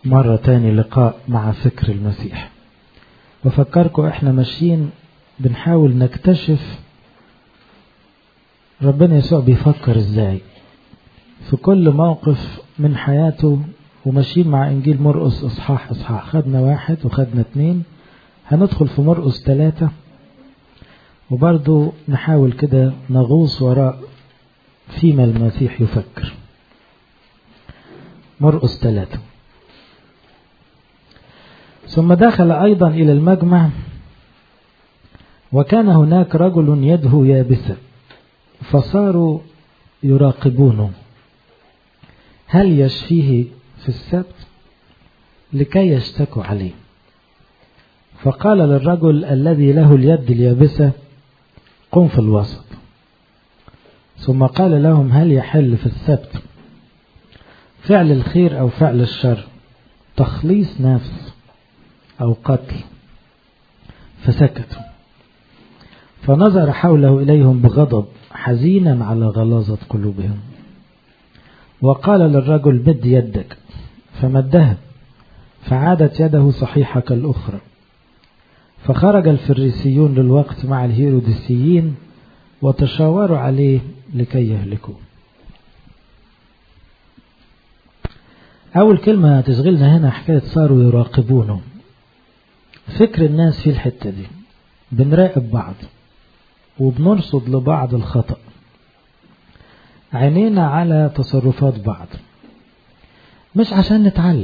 مرة تاني لقاء مع فكر المسيح بفكركم احنا ماشيين بنحاول نكتشف ربنا يسوع بيفكر ازاي في كل موقف من حياته وماشيين مع انجيل مرقس اصحاح اصحاح خدنا واحد وخدنا اتنين هندخل في مرقس ثلاثة وبرضو نحاول كده نغوص وراء فيما المسيح يفكر مرقس ثلاثة ثم دخل أيضا إلى المجمع وكان هناك رجل يده يابسة فصاروا يراقبونه هل يشفيه في السبت لكي يشتكوا عليه فقال للرجل الذي له اليد اليابسة قم في الوسط ثم قال لهم هل يحل في السبت فعل الخير أو فعل الشر تخليص نفس أو قتل فسكتوا فنظر حوله إليهم بغضب حزينا على غلاظة قلوبهم وقال للرجل مد يدك فمدها فعادت يده صحيحة كالأخرى فخرج الفريسيون للوقت مع الهيروديسيين وتشاوروا عليه لكي يهلكوه أول كلمة تشغلنا هنا حكاية صاروا يراقبونه فكر الناس في الحتة دي بنراقب بعض وبنرصد لبعض الخطأ عينينا على تصرفات بعض مش عشان نتعلم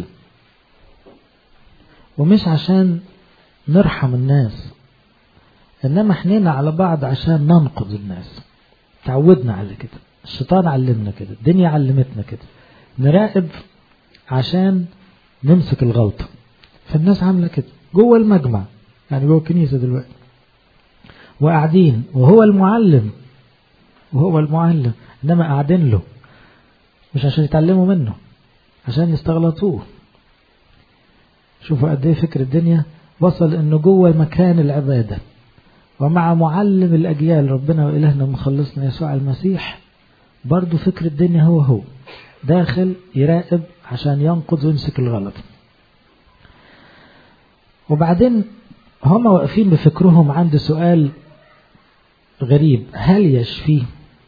ومش عشان نرحم الناس انما حنينا على بعض عشان ننقذ الناس تعودنا على كده الشيطان علمنا كده الدنيا علمتنا كده نراقب عشان نمسك الغلطة فالناس عاملة كده جوه المجمع يعني جوه الكنيسة دلوقتي وقاعدين وهو المعلم وهو المعلم انما قاعدين له مش عشان يتعلموا منه عشان يستغلطوه شوفوا قد ايه فكر الدنيا وصل انه جوه مكان العباده ومع معلم الاجيال ربنا والهنا مخلصنا يسوع المسيح برضه فكر الدنيا هو هو داخل يراقب عشان ينقذ ويمسك الغلط وبعدين هم واقفين بفكرهم عند سؤال غريب هل يشفيه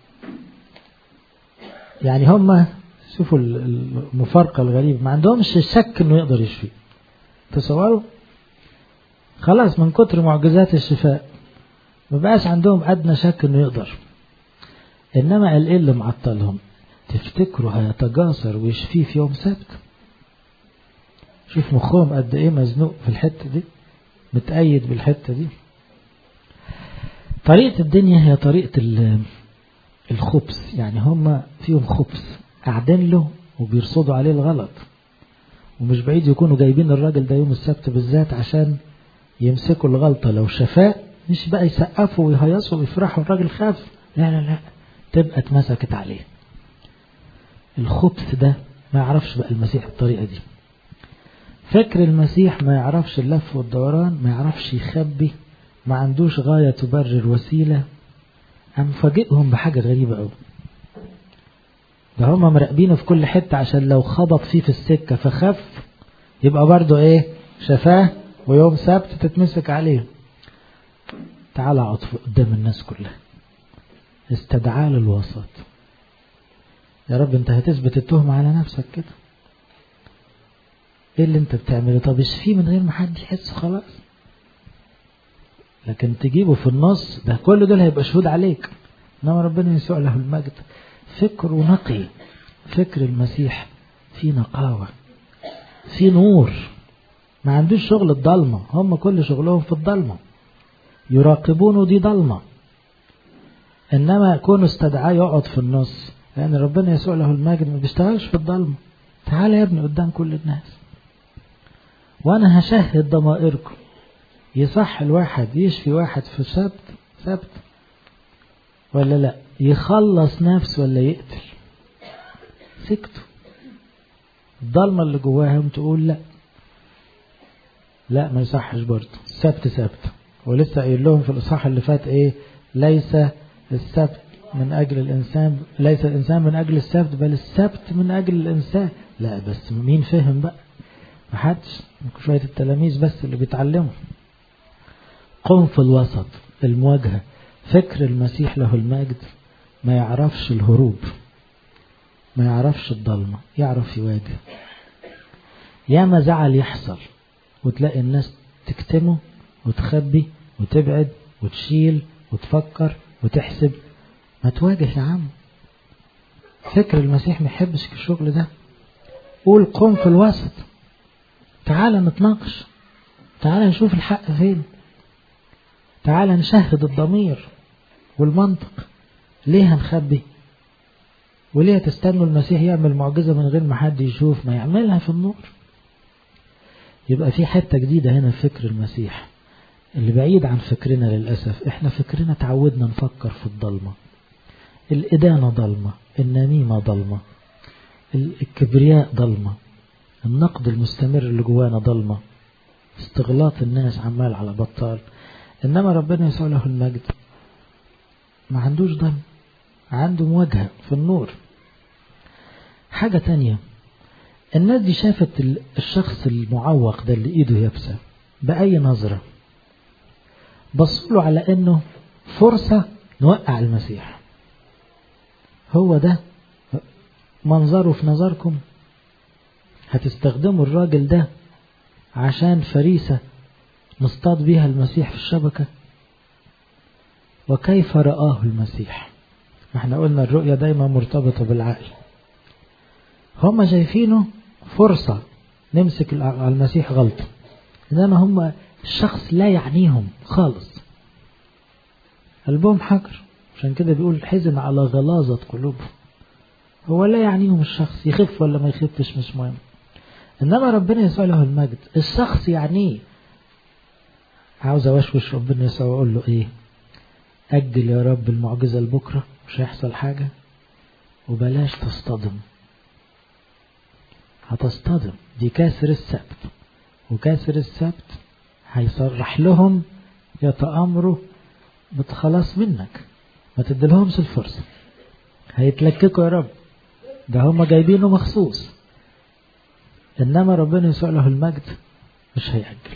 يعني هم شوفوا المفارقة الغريبة ما عندهمش شك انه يقدر يشفي تصوروا خلاص من كتر معجزات الشفاء ما بقاش عندهم ادنى شك انه يقدر انما قال ايه اللي معطلهم تفتكروا هيتجاسر ويشفيه في يوم سبت شوف مخهم قد ايه مزنوق في الحتة دي متأيد بالحتة دي طريقة الدنيا هي طريقة الخبث يعني هم فيهم خبث قاعدين له وبيرصدوا عليه الغلط ومش بعيد يكونوا جايبين الراجل ده يوم السبت بالذات عشان يمسكوا الغلطة لو شفاء مش بقى يسقفوا ويهيصوا ويفرحوا الراجل خاف لا لا لا تبقى اتمسكت عليه الخبث ده ما يعرفش بقى المسيح الطريقة دي فكر المسيح ما يعرفش اللف والدوران ما يعرفش يخبي ما عندوش غاية تبرر وسيلة أم فاجئهم بحاجة غريبة أوي ده هما مراقبينه في كل حتة عشان لو خبط فيه في السكة فخف يبقى برضه ايه شفاه ويوم سبت تتمسك عليه تعالى عطف قدام الناس كلها استدعاه للوسط يا رب انت هتثبت التهمة على نفسك كده ايه اللي انت بتعمله طب اشفيه من غير ما حد يحس خلاص لكن تجيبه في النص ده كل دول هيبقى شهود عليك انما ربنا يسوع له المجد فكر نقي فكر المسيح في نقاوة في نور ما عندوش شغل الضلمة هم كل شغلهم في الضلمة يراقبونه دي ضلمة إنما كونه استدعاه يقعد في النص لأن ربنا يسوع له المجد ما بيشتغلش في الضلمة تعال يا ابني قدام كل الناس وأنا هشهد ضمائركم يصح الواحد يشفي واحد في سبت سبت ولا لا يخلص نفس ولا يقتل سكتوا الضلمة اللي جواهم تقول لا لا ما يصحش برضه السبت سبت ولسه قايل لهم في الاصحاح اللي فات ايه ليس السبت من اجل الانسان ليس الانسان من اجل السبت بل السبت من اجل الانسان لا بس مين فهم بقى محدش شوية التلاميذ بس اللي بيتعلموا قم في الوسط المواجهة فكر المسيح له المجد ما يعرفش الهروب ما يعرفش الضلمة يعرف يواجه ياما زعل يحصل وتلاقي الناس تكتمه وتخبي وتبعد وتشيل وتفكر وتحسب ما تواجه يا عم فكر المسيح ما يحبش الشغل ده قول قم في الوسط تعال نتناقش تعال نشوف الحق فين تعال نشهد الضمير والمنطق ليه هنخبي وليه تستنوا المسيح يعمل معجزة من غير ما حد يشوف ما يعملها في النور يبقى في حتة جديدة هنا في فكر المسيح اللي بعيد عن فكرنا للأسف احنا فكرنا تعودنا نفكر في الضلمة الإدانة ضلمة النميمة ضلمة الكبرياء ضلمة النقد المستمر اللي جوانا ضلمة استغلاط الناس عمال على بطال إنما ربنا يسوع له المجد ما عندوش ضلم عنده مواجهة في النور حاجة تانية الناس دي شافت الشخص المعوق ده اللي ايده يابسة بأي نظرة بصوا له على انه فرصة نوقع المسيح هو ده منظره في نظركم هتستخدموا الراجل ده عشان فريسة نصطاد بيها المسيح في الشبكة وكيف رآه المسيح احنا قلنا الرؤية دايما مرتبطة بالعقل هم شايفينه فرصة نمسك على المسيح غلطة إنما هم الشخص لا يعنيهم خالص قلبهم حجر عشان كده بيقول حزن على غلاظة قلوبهم هو لا يعنيهم الشخص يخف ولا ما يخفش مش مهم إنما ربنا يسوع له المجد الشخص يعنيه عاوز أوشوش ربنا يسوع وأقول له إيه أجل يا رب المعجزة لبكرة مش هيحصل حاجة وبلاش تصطدم هتصطدم دي كاسر السبت وكاسر السبت هيصرح لهم يتأمروا بتخلص منك ما تديلهمش الفرصة هيتلككوا يا رب ده هم جايبينه مخصوص إنما ربنا يسوع له المجد مش هيأجل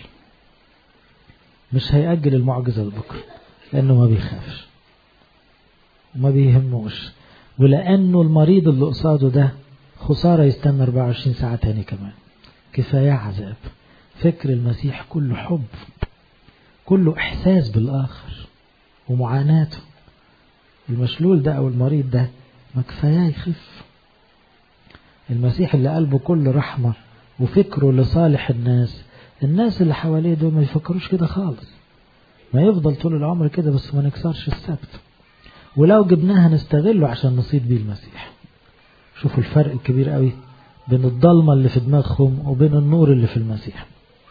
مش هيأجل المعجزة لبكرة لأنه ما بيخافش وما بيهموش ولأنه المريض اللي قصاده ده خسارة يستنى 24 ساعة تاني كمان كفاية عذاب فكر المسيح كله حب كله إحساس بالآخر ومعاناته المشلول ده أو المريض ده ما كفاياه يخف المسيح اللي قلبه كله رحمة وفكره لصالح الناس الناس اللي حواليه دول ما يفكروش كده خالص ما يفضل طول العمر كده بس ما نكسرش السبت ولو جبناها نستغله عشان نصيد بيه المسيح شوفوا الفرق الكبير قوي بين الضلمة اللي في دماغهم وبين النور اللي في المسيح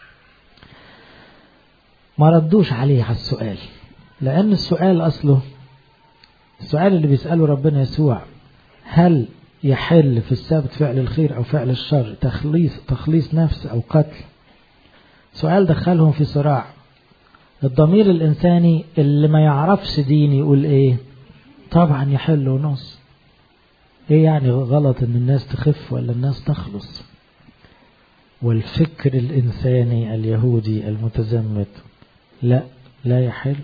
ما ردوش عليه على السؤال لأن السؤال أصله السؤال اللي بيسأله ربنا يسوع هل يحل في السبت فعل الخير أو فعل الشر تخليص تخليص نفس أو قتل سؤال دخلهم في صراع الضمير الإنساني اللي ما يعرفش دين يقول إيه طبعا يحل ونص إيه يعني غلط إن الناس تخف ولا الناس تخلص والفكر الإنساني اليهودي المتزمت لا لا يحل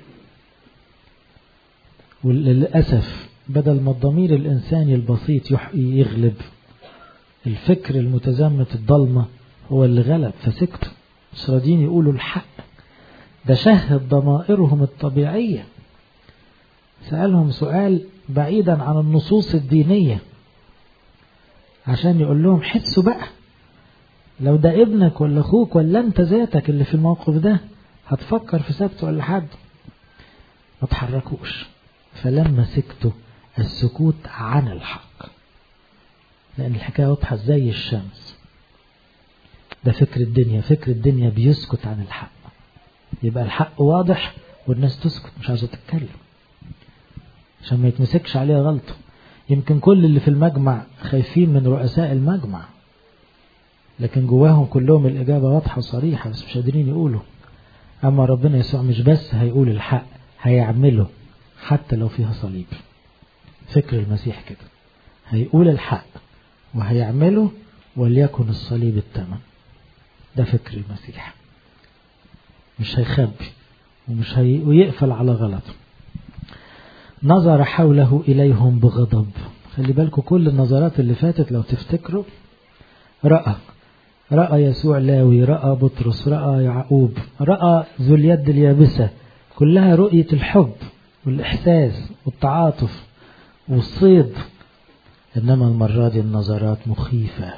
وللأسف بدل ما الضمير الإنساني البسيط يغلب الفكر المتزمت الضلمة هو اللي غلب فسكتوا مش راضيين يقولوا الحق ده شهد ضمائرهم الطبيعية سألهم سؤال بعيدا عن النصوص الدينية عشان يقول لهم حسوا بقى لو ده ابنك ولا اخوك ولا انت ذاتك اللي في الموقف ده هتفكر في سبت ولا حد ما تحركوش فلما سكتوا السكوت عن الحق لأن الحكاية واضحة زي الشمس ده فكر الدنيا فكر الدنيا بيسكت عن الحق يبقى الحق واضح والناس تسكت مش عايزة تتكلم عشان ما يتمسكش عليها غلطة يمكن كل اللي في المجمع خايفين من رؤساء المجمع لكن جواهم كلهم الإجابة واضحة وصريحة بس مش قادرين يقولوا أما ربنا يسوع مش بس هيقول الحق هيعمله حتى لو فيها صليب فكر المسيح كده هيقول الحق وهيعمله وليكن الصليب الثمن ده فكر المسيح مش هيخبي ومش هي... ويقفل على غلط نظر حوله إليهم بغضب خلي بالكم كل النظرات اللي فاتت لو تفتكروا رأى رأى يسوع لاوي رأى بطرس رأى يعقوب رأى ذو اليد اليابسة كلها رؤية الحب والإحساس والتعاطف والصيد إنما المرة دي النظرات مخيفة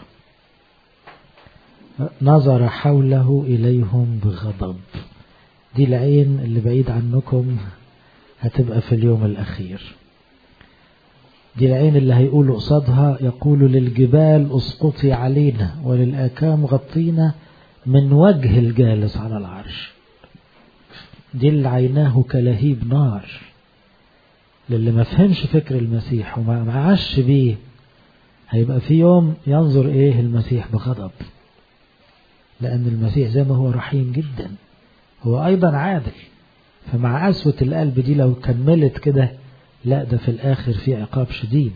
نظر حوله إليهم بغضب دي العين اللي بعيد عنكم هتبقى في اليوم الأخير دي العين اللي هيقول قصادها يقول للجبال اسقطي علينا وللآكام غطينا من وجه الجالس على العرش دي اللي عيناه كلهيب نار للي ما فهمش فكر المسيح وما عاش بيه هيبقى في يوم ينظر ايه المسيح بغضب لأن المسيح زي ما هو رحيم جدا هو أيضا عادل فمع قسوة القلب دي لو كملت كده لا ده في الآخر في عقاب شديد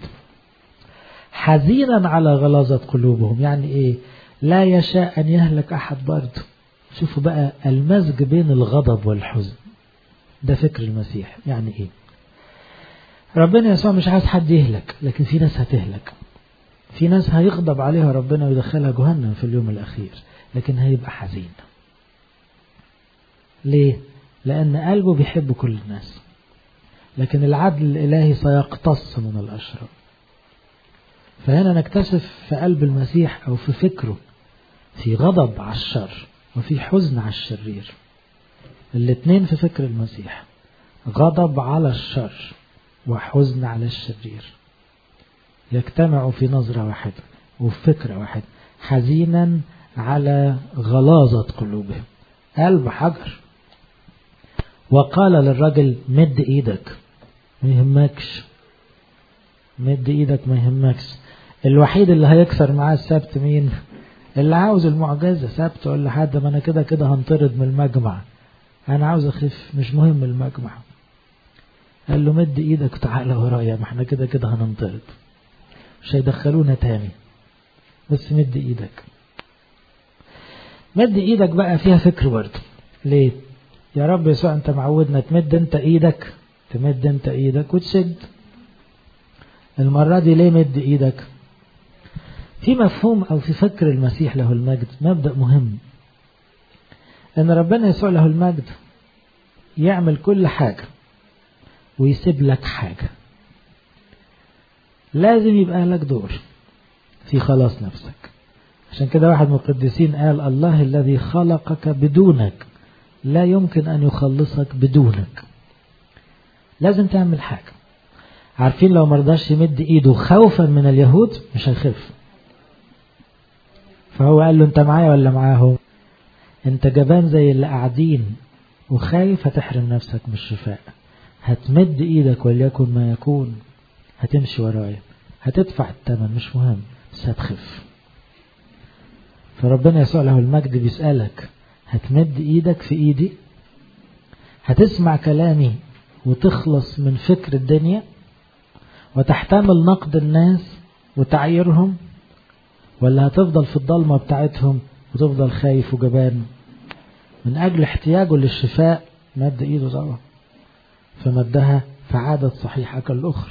حزينا على غلاظة قلوبهم يعني إيه لا يشاء أن يهلك أحد برضه شوفوا بقى المزج بين الغضب والحزن ده فكر المسيح يعني إيه ربنا يسوع مش عايز حد يهلك لكن في ناس هتهلك في ناس هيغضب عليها ربنا ويدخلها جهنم في اليوم الأخير لكن هيبقى حزين ليه لأن قلبه بيحب كل الناس لكن العدل الإلهي سيقتص من الأشرار فهنا نكتشف في قلب المسيح أو في فكره في غضب على الشر وفي حزن على الشرير الاثنين في فكر المسيح غضب على الشر وحزن على الشرير يجتمعوا في نظرة واحدة وفي فكرة واحدة حزينا على غلاظة قلوبهم قلب حجر وقال للرجل مد ايدك ما يهمكش مد ايدك ما يهمكش الوحيد اللي هيكسر معاه السبت مين اللي عاوز المعجزة سبت ولا حد ما انا كده كده هنطرد من المجمع انا عاوز اخف مش مهم المجمع قال له مد ايدك وتعالى ورايا ما احنا كده كده هننطرد مش هيدخلونا تاني بس مد ايدك مد ايدك بقى فيها فكر برضه ليه يا رب يسوع انت معودنا تمد انت ايدك تمد انت ايدك وتشد المرة دي ليه مد ايدك في مفهوم او في فكر المسيح له المجد مبدأ مهم ان ربنا يسوع له المجد يعمل كل حاجة ويسيب لك حاجة لازم يبقى لك دور في خلاص نفسك عشان كده واحد من القديسين قال الله الذي خلقك بدونك لا يمكن أن يخلصك بدونك لازم تعمل حاجة عارفين لو مرضاش يمد ايده خوفا من اليهود مش هيخف فهو قال له انت معايا ولا معاهم انت جبان زي اللي قاعدين وخايف هتحرم نفسك من الشفاء هتمد ايدك وليكن ما يكون هتمشي ورايا هتدفع الثمن مش مهم بس هتخف فربنا يسوع له المجد بيسألك هتمد ايدك في ايدي هتسمع كلامي وتخلص من فكر الدنيا وتحتمل نقد الناس وتعييرهم ولا هتفضل في الضلمة بتاعتهم وتفضل خايف وجبان من أجل احتياجه للشفاء مد إيده طبعا فمدها فعادت صحيحة كالأخرى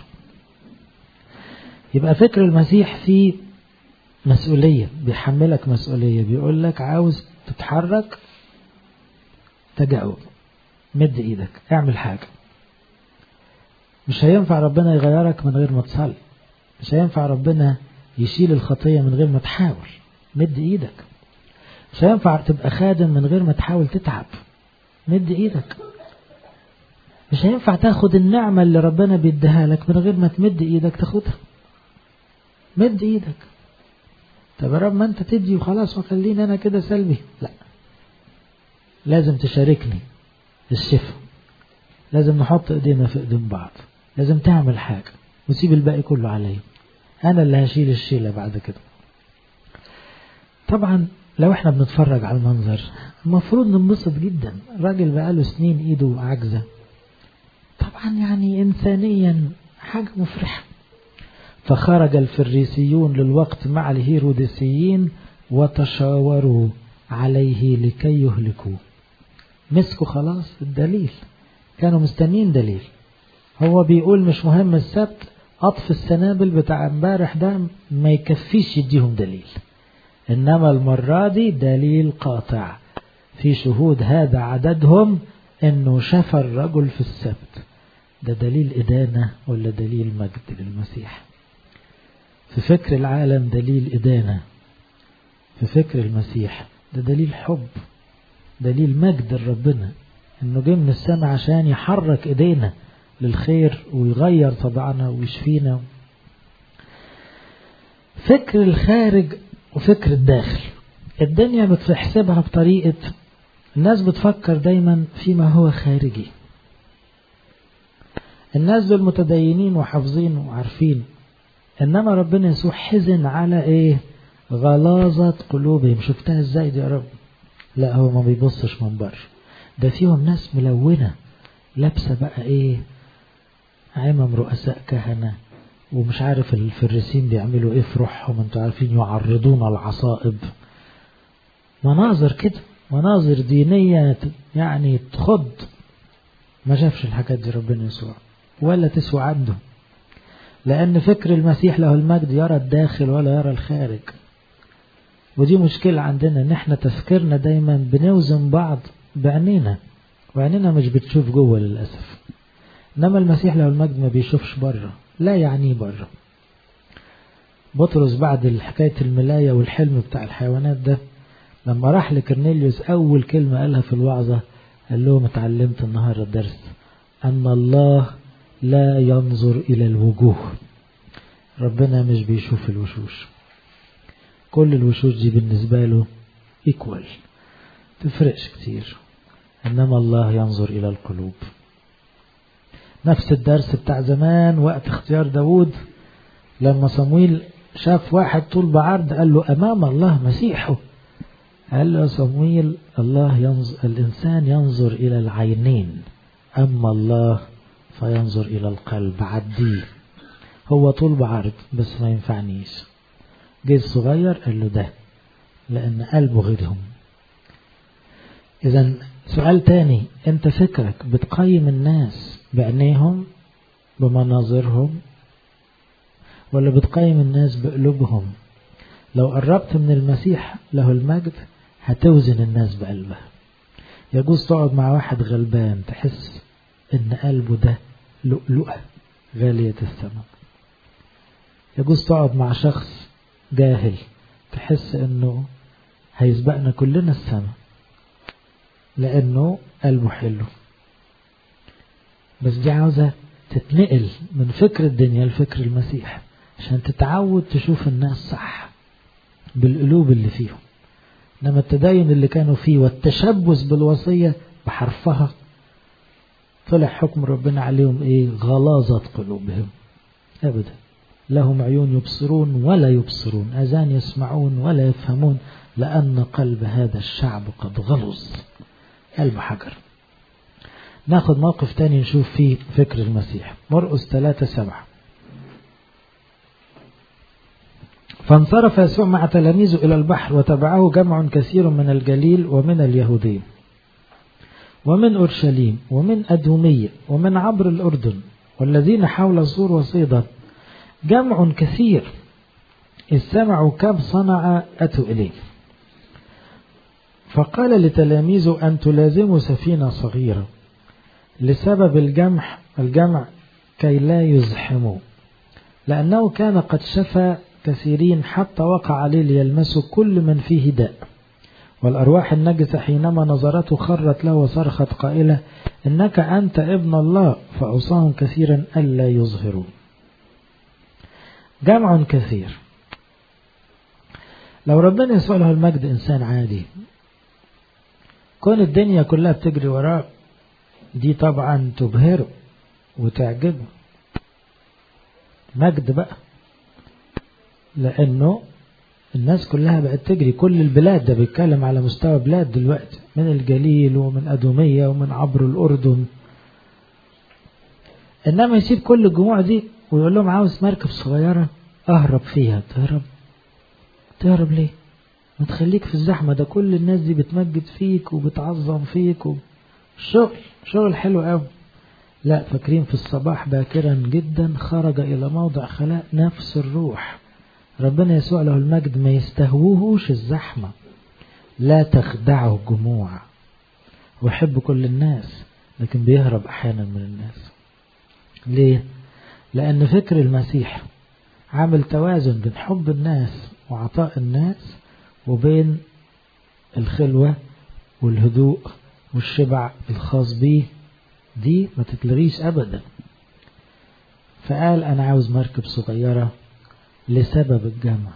يبقى فكر المسيح فيه مسؤولية بيحملك مسؤولية بيقول لك عاوز تتحرك تجاوب مد ايدك اعمل حاجة مش هينفع ربنا يغيرك من غير ما تصلي مش هينفع ربنا يشيل الخطية من غير ما تحاول مد ايدك مش هينفع تبقى خادم من غير ما تحاول تتعب مد ايدك مش هينفع تاخد النعمة اللي ربنا بيديها لك من غير ما تمد ايدك تاخدها مد ايدك طب يا رب ما انت تدي وخلاص وخليني انا كده سلبي لا لازم تشاركني الشفاء لازم نحط ايدينا في ايدين بعض لازم تعمل حاجة وسيب الباقي كله عليا انا اللي هشيل الشيلة بعد كده طبعا لو احنا بنتفرج على المنظر المفروض ننبسط جدا راجل بقاله سنين ايده عاجزة طبعا يعني انسانيا حاجة مفرحة فخرج الفريسيون للوقت مع الهيروديسيين وتشاوروا عليه لكي يهلكوه مسكوا خلاص الدليل كانوا مستنين دليل هو بيقول مش مهم السبت قطف السنابل بتاع امبارح ده ما يكفيش يديهم دليل انما المرة دي دليل قاطع في شهود هذا عددهم انه شفى الرجل في السبت ده دليل ادانة ولا دليل مجد للمسيح في فكر العالم دليل ادانة في فكر المسيح ده دليل حب دليل مجد لربنا انه جه من السماء عشان يحرك ايدينا للخير ويغير طبعنا ويشفينا فكر الخارج وفكر الداخل الدنيا بتحسبها بطريقة الناس بتفكر دايما فيما هو خارجي الناس دول متدينين وحافظين وعارفين انما ربنا يسوع حزن على ايه غلاظة قلوبهم شفتها ازاي دي يا رب لا هو ما بيبصش من بره ده فيهم ناس ملونة لابسة بقى ايه عمم رؤساء كهنة ومش عارف الفريسين بيعملوا ايه في روحهم انتوا عارفين يعرضون العصائب مناظر كده مناظر دينية يعني تخض ما شافش الحاجات دي ربنا يسوع ولا تسوى عنده لأن فكر المسيح له المجد يرى الداخل ولا يرى الخارج ودي مشكلة عندنا ان احنا تفكيرنا دايما بنوزن بعض بعينينا وعينينا مش بتشوف جوه للأسف انما المسيح له المجد ما بيشوفش بره لا يعنيه بره بطرس بعد حكاية الملاية والحلم بتاع الحيوانات ده لما راح لكرنيليوس أول كلمة قالها في الوعظة قال لهم اتعلمت النهاردة الدرس أن الله لا ينظر إلى الوجوه ربنا مش بيشوف الوشوش كل الوشوش دي بالنسبة له ايكوال تفرقش كتير إنما الله ينظر إلى القلوب نفس الدرس بتاع زمان وقت اختيار داود لما صمويل شاف واحد طول بعرض قال له أمام الله مسيحه قال له صمويل الله ينظر الإنسان ينظر إلى العينين أما الله فينظر إلى القلب عديه هو طول بعرض بس ما ينفعنيش جه الصغير قال له ده لأن قلبه غيرهم إذا سؤال تاني أنت فكرك بتقيم الناس بعينيهم بمناظرهم ولا بتقيم الناس بقلوبهم لو قربت من المسيح له المجد هتوزن الناس بقلبها يجوز تقعد مع واحد غلبان تحس ان قلبه ده لؤلؤة غالية الثمن يجوز تقعد مع شخص جاهل تحس انه هيسبقنا كلنا السماء لانه قلبه حلو بس دي عاوزة تتنقل من فكر الدنيا لفكر المسيح عشان تتعود تشوف الناس صح بالقلوب اللي فيهم انما التدين اللي كانوا فيه والتشبث بالوصية بحرفها طلع حكم ربنا عليهم ايه غلاظة قلوبهم ابدا لهم عيون يبصرون ولا يبصرون اذان يسمعون ولا يفهمون لان قلب هذا الشعب قد غلظ قلب حجر ناخد موقف تاني نشوف فيه فكر المسيح مرقس 3 سبعة فانصرف يسوع مع تلاميذه إلى البحر وتبعه جمع كثير من الجليل ومن اليهودين ومن أورشليم ومن أدومية ومن عبر الأردن والذين حول سور وصيدا جمع كثير إذ سمعوا كم صنع أتوا إليه فقال لتلاميذه أن تلازموا سفينة صغيرة لسبب الجمع الجمع كي لا يزحموا لأنه كان قد شفى كثيرين حتى وقع عليه ليلمسوا كل من فيه داء والأرواح النجسة حينما نظرته خرت له وصرخت قائلة إنك أنت ابن الله فأوصاهم كثيرا ألا يظهروا جمع كثير لو ربنا يسوع له المجد إنسان عادي كون الدنيا كلها بتجري وراه دي طبعا تبهره وتعجبه مجد بقى لأنه الناس كلها بقت تجري كل البلاد ده بيتكلم على مستوى بلاد دلوقتي من الجليل ومن أدومية ومن عبر الأردن إنما يسيب كل الجموع دي ويقول لهم عاوز مركب صغيرة أهرب فيها تهرب تهرب ليه ما تخليك في الزحمة ده كل الناس دي بتمجد فيك وبتعظم فيك و... شغل شغل حلو قوي لا فاكرين في الصباح باكرا جدا خرج إلى موضع خلاء نفس الروح ربنا يسوع له المجد ما يستهوهوش الزحمة لا تخدعه الجموع ويحب كل الناس لكن بيهرب أحيانا من الناس ليه؟ لأن فكر المسيح عامل توازن بين حب الناس وعطاء الناس وبين الخلوة والهدوء والشبع الخاص بيه دي ما تتلغيش أبدا فقال أنا عاوز مركب صغيرة لسبب الجمع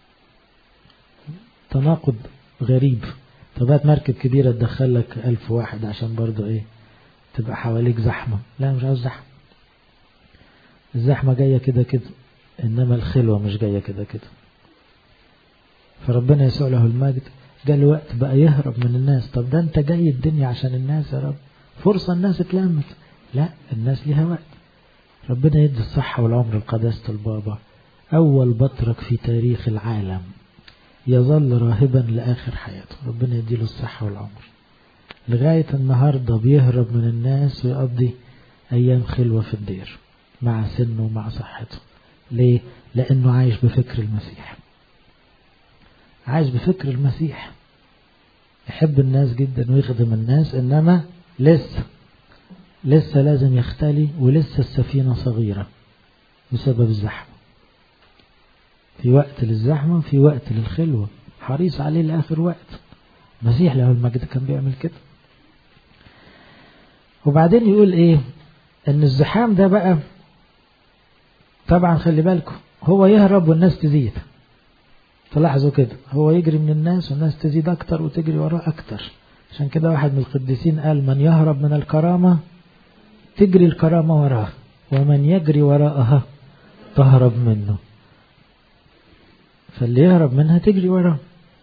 تناقض غريب طب هات مركب كبيرة تدخل لك ألف واحد عشان برضه إيه تبقى حواليك زحمة لا مش عاوز زحمة الزحمة جاية كده كده إنما الخلوة مش جاية كده كده فربنا يسوع له المجد جاء وقت بقى يهرب من الناس طب ده انت جاي الدنيا عشان الناس يا رب فرصة الناس اتلمت لا الناس ليها وقت ربنا يدي الصحة والعمر لقداسة البابا أول بطرك في تاريخ العالم يظل راهبا لآخر حياته ربنا يديله الصحة والعمر لغاية النهاردة بيهرب من الناس ويقضي أيام خلوة في الدير مع سنه ومع صحته ليه؟ لأنه عايش بفكر المسيح عايش بفكر المسيح يحب الناس جدا ويخدم الناس إنما لسه لسه لازم يختلي ولسه السفينة صغيرة بسبب الزحمة في وقت للزحمة وفي وقت للخلوة حريص عليه لآخر وقت المسيح له المجد كان بيعمل كده وبعدين يقول ايه ان الزحام ده بقى طبعا خلي بالكم هو يهرب والناس تزيد تلاحظوا كده هو يجري من الناس والناس تزيد اكتر وتجري وراه اكتر عشان كده واحد من القديسين قال من يهرب من الكرامة تجري الكرامة وراه ومن يجري وراءها تهرب منه فاللي يهرب منها تجري وراه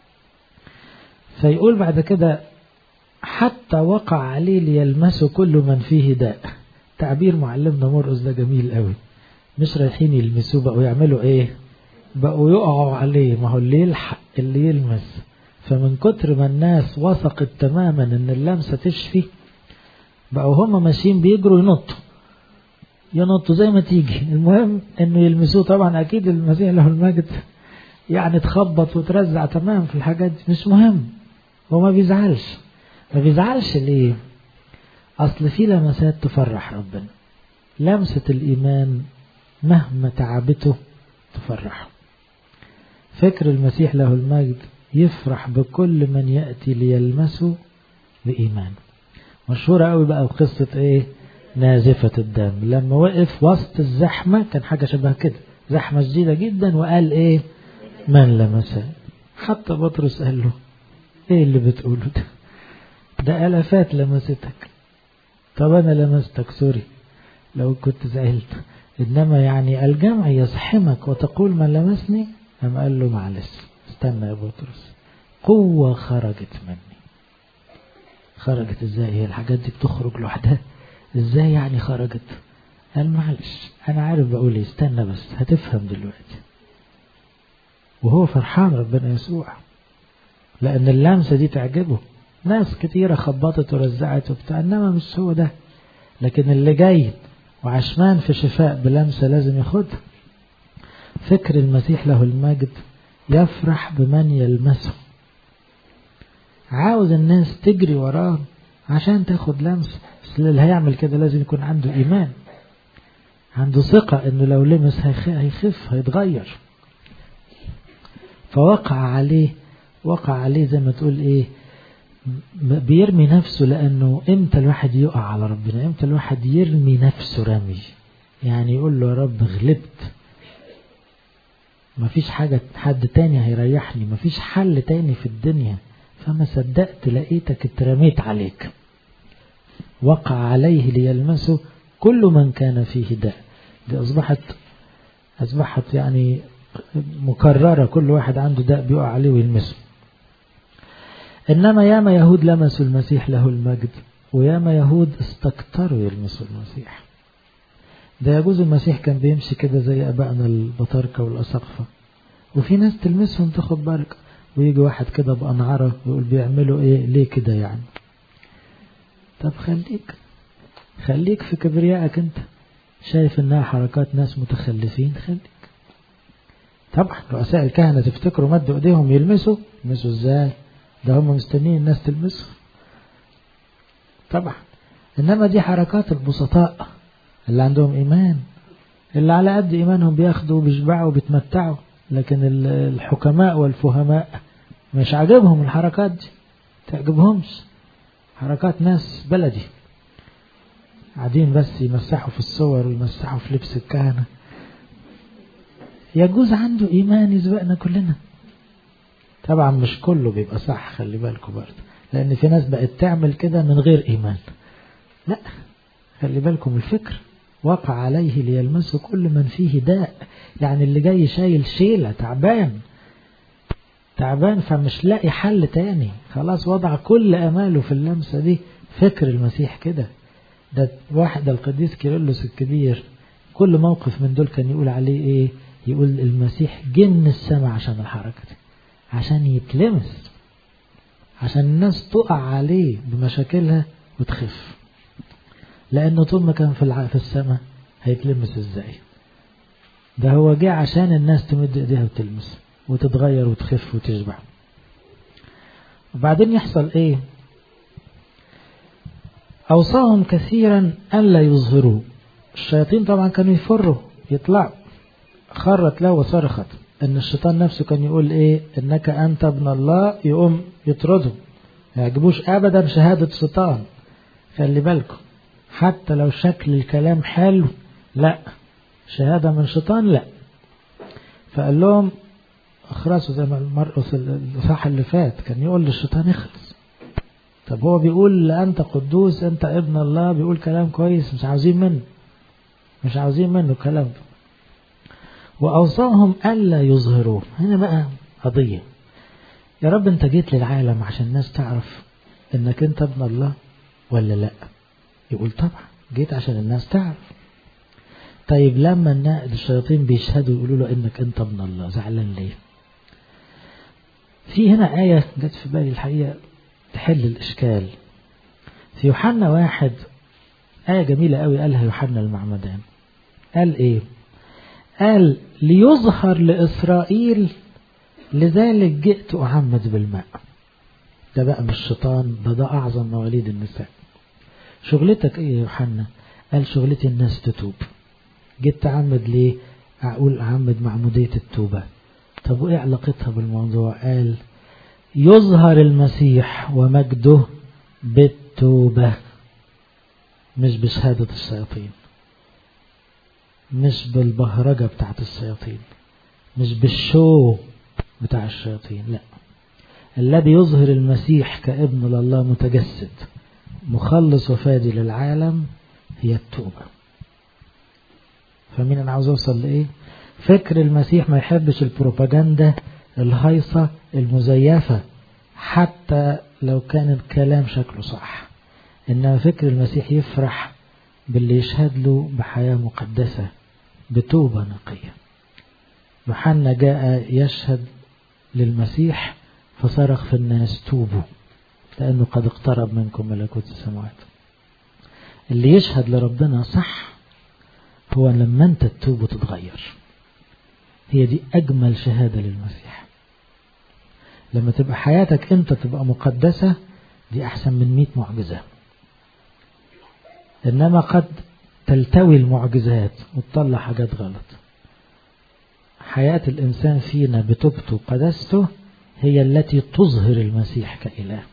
فيقول بعد كده حتى وقع عليه ليلمسه كل من فيه داء تعبير معلمنا مرقس ده جميل قوي مش رايحين يلمسوه بقوا يعملوا ايه بقوا يقعوا عليه ما هو اللي يلحق اللي يلمس فمن كتر ما الناس وثقت تماما ان اللمسة تشفي بقوا هم ماشيين بيجروا ينطوا ينطوا زي ما تيجي المهم انه يلمسوه طبعا اكيد المسيح له المجد يعني تخبط وترزع تمام في الحاجات دي مش مهم هو ما بيزعلش ما بيزعلش ليه اصل في لمسات تفرح ربنا لمسة الايمان مهما تعبته تفرحه فكر المسيح له المجد يفرح بكل من يأتي ليلمسه بإيمان مشهورة قوي بقى بقصة ايه نازفة الدم لما وقف وسط الزحمة كان حاجة شبه كده زحمة شديدة جدا وقال ايه من لمسه حتى بطرس قال له ايه اللي بتقوله ده ده ألفات لمستك طب أنا لمستك سوري لو كنت زعلت إنما يعني الجمع يزحمك وتقول من لمسني أم قال له معلش استنى يا بطرس قوة خرجت مني خرجت ازاي هي الحاجات دي بتخرج لوحدها ازاي يعني خرجت قال معلش انا عارف بقول ايه استنى بس هتفهم دلوقتي وهو فرحان ربنا يسوع لان اللمسة دي تعجبه ناس كتيرة خبطت ورزعت وبتاع انما مش هو ده لكن اللي جاي وعشمان في شفاء بلمسة لازم ياخدها فكر المسيح له المجد يفرح بمن يلمسه عاوز الناس تجري وراه عشان تاخد لمس بس اللي هيعمل كده لازم يكون عنده إيمان عنده ثقة انه لو لمس هيخف هيتغير فوقع عليه وقع عليه زي ما تقول ايه بيرمي نفسه لانه امتى الواحد يقع على ربنا امتى الواحد يرمي نفسه رمي يعني يقول له يا رب غلبت مفيش حاجة حد تاني هيريحني مفيش حل تاني في الدنيا فما صدقت لقيتك اترميت عليك وقع عليه ليلمسه كل من كان فيه داء دي أصبحت أصبحت يعني مكررة كل واحد عنده داء بيقع عليه ويلمسه إنما ياما يهود لمسوا المسيح له المجد وياما يهود استكتروا يلمسوا المسيح ده يجوز المسيح كان بيمشي كده زي أبائنا البطاركة والأسقفة وفي ناس تلمسهم تاخد بركة ويجي واحد كده بأنعرة ويقول بيعملوا ايه ليه كده يعني طب خليك خليك في كبريائك انت شايف انها حركات ناس متخلفين خليك طبعا رؤساء الكهنة تفتكروا مدوا ايديهم يلمسوا يلمسوا ازاي ده هم مستنيين الناس تلمسه طبعا انما دي حركات البسطاء اللي عندهم ايمان اللي على قد ايمانهم بياخدوا وبيشبعوا وبيتمتعوا لكن الحكماء والفهماء مش عاجبهم الحركات دي تعجبهمش حركات ناس بلدي قاعدين بس يمسحوا في الصور ويمسحوا في لبس الكهنة يجوز عنده إيمان يسبقنا كلنا طبعا مش كله بيبقى صح خلي بالكم برضه لأن في ناس بقت تعمل كده من غير إيمان لا خلي بالكم الفكر وقع عليه ليلمسه كل من فيه داء يعني اللي جاي شايل شيلة تعبان تعبان فمش لاقي حل تاني خلاص وضع كل أماله في اللمسة دي فكر المسيح كده ده واحد القديس كيرلس الكبير كل موقف من دول كان يقول عليه ايه يقول المسيح جن السماء عشان الحركة دي عشان يتلمس عشان الناس تقع عليه بمشاكلها وتخف لأنه طول ما كان في في السماء هيتلمس ازاي ده هو جه عشان الناس تمد ايديها وتلمس وتتغير وتخف وتشبع وبعدين يحصل ايه أوصاهم كثيرا ألا يظهروا الشياطين طبعا كانوا يفروا يطلعوا خرت له وصرخت ان الشيطان نفسه كان يقول ايه انك انت ابن الله يقوم يطرده ما يعجبوش ابدا شهادة شيطان خلي بالكم حتى لو شكل الكلام حلو لا شهادة من شيطان لا فقال لهم اخرسوا زي ما المرقص الصح اللي فات كان يقول للشيطان اخلص طب هو بيقول انت قدوس انت ابن الله بيقول كلام كويس مش عاوزين منه مش عاوزين منه الكلام ده وأوصاهم ألا يظهروه هنا بقى قضية يا رب أنت جيت للعالم عشان الناس تعرف أنك أنت ابن الله ولا لا يقول طبعا جيت عشان الناس تعرف طيب لما الشياطين بيشهدوا يقولوا له انك انت ابن الله زعلان ليه في هنا آية جت في بالي الحقيقة تحل الإشكال في يوحنا واحد آية جميلة قوي قالها يوحنا المعمدان قال إيه قال ليظهر لإسرائيل لذلك جئت أعمد بالماء ده بقى مش شيطان ده ده أعظم مواليد النساء شغلتك إيه يا يوحنا قال شغلتي الناس تتوب جيت تعمد ليه أقول أعمد معمودية التوبة طب وإيه علاقتها بالموضوع قال يظهر المسيح ومجده بالتوبة مش بشهادة الشياطين مش بالبهرجة بتاعت الشياطين مش بالشو بتاع الشياطين لا الذي يظهر المسيح كابن لله متجسد مخلص وفادي للعالم هي التوبة فمين أنا عاوز أوصل لإيه فكر المسيح ما يحبش البروباجندا الهيصة المزيفة حتى لو كان الكلام شكله صح إنما فكر المسيح يفرح باللي يشهد له بحياة مقدسة بتوبة نقية يوحنا جاء يشهد للمسيح فصرخ في الناس توبوا لأنه قد اقترب منكم ملكوت السماوات اللي يشهد لربنا صح هو لما انت تتوب وتتغير هي دي أجمل شهادة للمسيح لما تبقى حياتك انت تبقى مقدسة دي أحسن من مئة معجزة إنما قد تلتوي المعجزات وتطلع حاجات غلط حياة الإنسان فينا بتوبته وقدسته هي التي تظهر المسيح كإله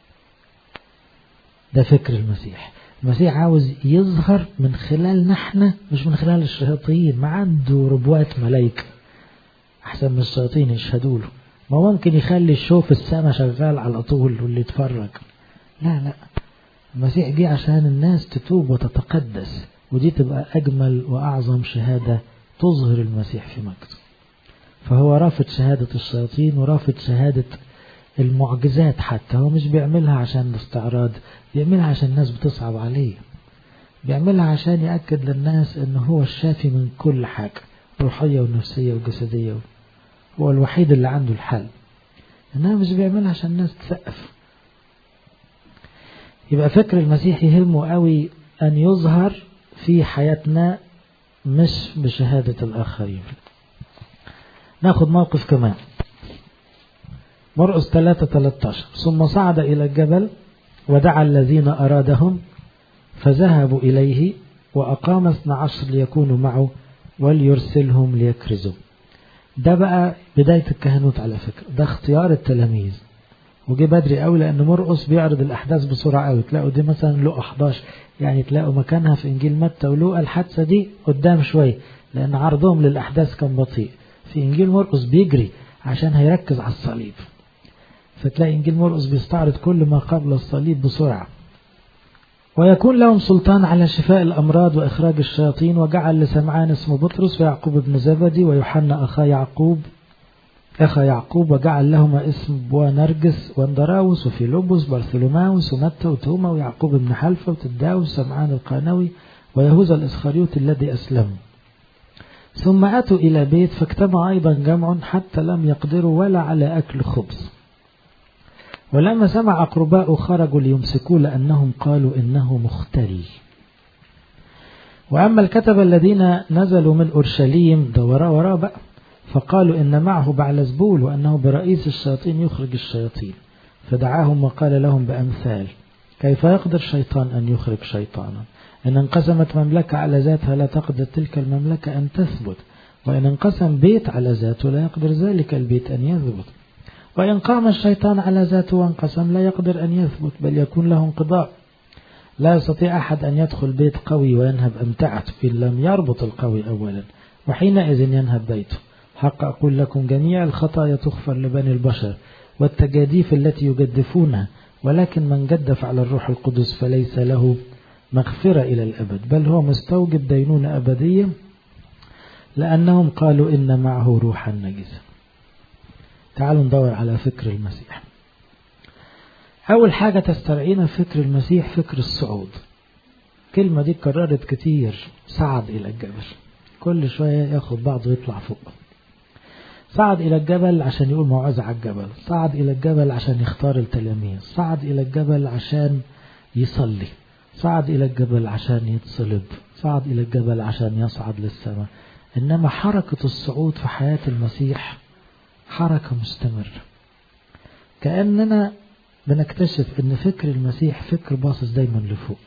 ده فكر المسيح المسيح عاوز يظهر من خلالنا احنا مش من خلال الشياطين ما عنده ربوات ملايكة أحسن من الشياطين يشهدوا له ما ممكن يخلي الشو في السماء شغال على طول واللي يتفرج لا لا المسيح جه عشان الناس تتوب وتتقدس ودي تبقى أجمل وأعظم شهادة تظهر المسيح في مجده فهو رافض شهادة الشياطين ورافض شهادة المعجزات حتى هو مش بيعملها عشان الاستعراض بيعملها عشان الناس بتصعب عليه بيعملها عشان يأكد للناس ان هو الشافي من كل حاجة روحية ونفسية وجسدية هو الوحيد اللي عنده الحل إنما مش بيعملها عشان الناس تسقف يبقى فكر المسيح يهمه قوي أن يظهر في حياتنا مش بشهادة الآخرين ناخد موقف كمان مرقس 3 13 ثم صعد إلى الجبل ودعا الذين أرادهم فذهبوا إليه وأقام اثنا عشر ليكونوا معه وليرسلهم ليكرزوا ده بقى بداية الكهنوت على فكرة ده اختيار التلاميذ وجي بدري قوي لأن مرقس بيعرض الأحداث بسرعة قوي تلاقوا دي مثلا لقى 11 يعني تلاقوا مكانها في إنجيل متى ولوقا الحادثة دي قدام شوية لأن عرضهم للأحداث كان بطيء في إنجيل مرقس بيجري عشان هيركز على الصليب فتلاقي إنجيل مرقس بيستعرض كل ما قبل الصليب بسرعة ويكون لهم سلطان على شفاء الأمراض وإخراج الشياطين وجعل لسمعان اسمه بطرس ويعقوب بن زبدي ويوحنا أخا يعقوب أخا يعقوب وجعل لهما اسم بوانرجس واندراوس وفيلبس برثلوماوس ومتى وتوما ويعقوب بن حلفة وتداوس سمعان القانوي ويهوذا الإسخريوط الذي أسلم ثم أتوا إلى بيت فاجتمع أيضا جمع حتى لم يقدروا ولا على أكل خبز ولما سمع أقرباء خرجوا ليمسكوه لأنهم قالوا إنه مختل وأما الكتبة الذين نزلوا من أورشليم ده وراء وراء بقى فقالوا إن معه بعلزبول وأنه برئيس الشياطين يخرج الشياطين فدعاهم وقال لهم بأمثال كيف يقدر شيطان أن يخرج شيطانا إن انقسمت مملكة على ذاتها لا تقدر تلك المملكة أن تثبت وإن انقسم بيت على ذاته لا يقدر ذلك البيت أن يثبت وإن قام الشيطان على ذاته وانقسم لا يقدر أن يثبت بل يكون له انقضاء لا يستطيع أحد أن يدخل بيت قوي وينهب أمتعته إن لم يربط القوي أولا وحينئذ ينهب بيته حق أقول لكم جميع الخطايا تغفر لبني البشر والتجاديف التي يجدفونها ولكن من جدف على الروح القدس فليس له مغفرة إلى الأبد بل هو مستوجب دينونة أبدية لأنهم قالوا إن معه روحا نجسا تعالوا ندور على فكر المسيح أول حاجة تسترعينا فكر المسيح فكر الصعود كلمة دي كررت كتير صعد إلى الجبل كل شوية ياخد بعضه ويطلع فوق صعد إلى الجبل عشان يقول موعظة على الجبل صعد إلى الجبل عشان يختار التلاميذ صعد إلى الجبل عشان يصلي صعد إلى الجبل عشان يتصلب صعد إلى الجبل عشان يصعد للسماء إنما حركة الصعود في حياة المسيح حركة مستمرة كأننا بنكتشف ان فكر المسيح فكر باصص دايما لفوق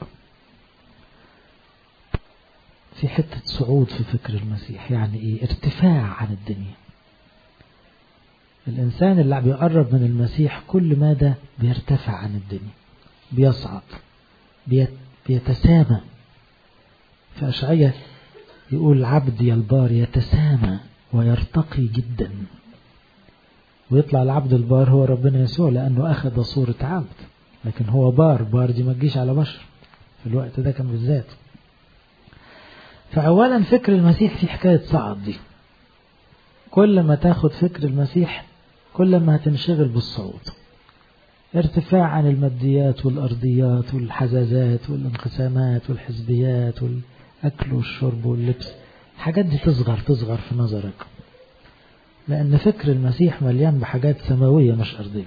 في حتة صعود في فكر المسيح يعني ايه ارتفاع عن الدنيا الانسان اللي بيقرب من المسيح كل ما ده بيرتفع عن الدنيا بيصعد بيتسامى في أشعية يقول عبدي البار يتسامى ويرتقي جدا ويطلع العبد البار هو ربنا يسوع لأنه أخذ صورة عبد لكن هو بار بار دي ما تجيش على بشر في الوقت ده كان بالذات فأولا فكر المسيح في حكاية صعد دي كل ما تاخد فكر المسيح كل ما هتنشغل بالصعود ارتفاع عن الماديات والأرضيات والحزازات والانقسامات والحزبيات والأكل والشرب واللبس الحاجات دي تصغر تصغر في نظرك لأن فكر المسيح مليان بحاجات سماوية مش أرضية